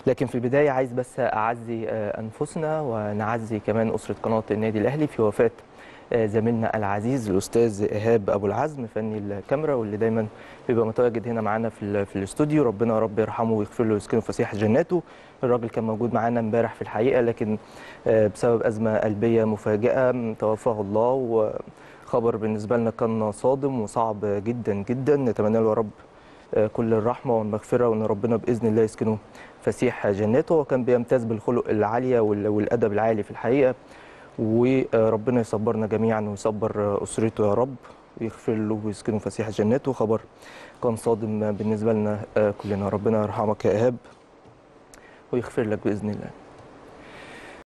لكن في البدايه عايز بس اعزي آه، انفسنا ونعزي كمان اسره قناه النادي الاهلي في وفاه آه، زميلنا العزيز الاستاذ ايهاب ابو العزم فني الكاميرا واللي دايما بيبقى متواجد هنا معانا في ال- في الاستوديو ربنا يا رب يرحمه ويغفر له ويسكنه فسيح جناته الراجل كان موجود معانا امبارح في الحقيقه لكن آه، بسبب ازمه قلبيه مفاجئه م، توفاه الله وخبر بالنسبه لنا كان صادم وصعب جدا جدا نتمنى له يا رب آه، كل الرحمه والمغفره وان ربنا باذن الله يسكنه فسيح جناته وكان بيمتاز بالخلق العاليه وال- والادب العالي في الحقيقه وربنا يصبرنا جميعا ويصبر اسرته يا رب ويغفر له ويسكنه فسيح جناته خبر كان صادم بالنسبه لنا آه، كلنا ربنا يرحمك يا ايهاب ويغفر لك باذن الله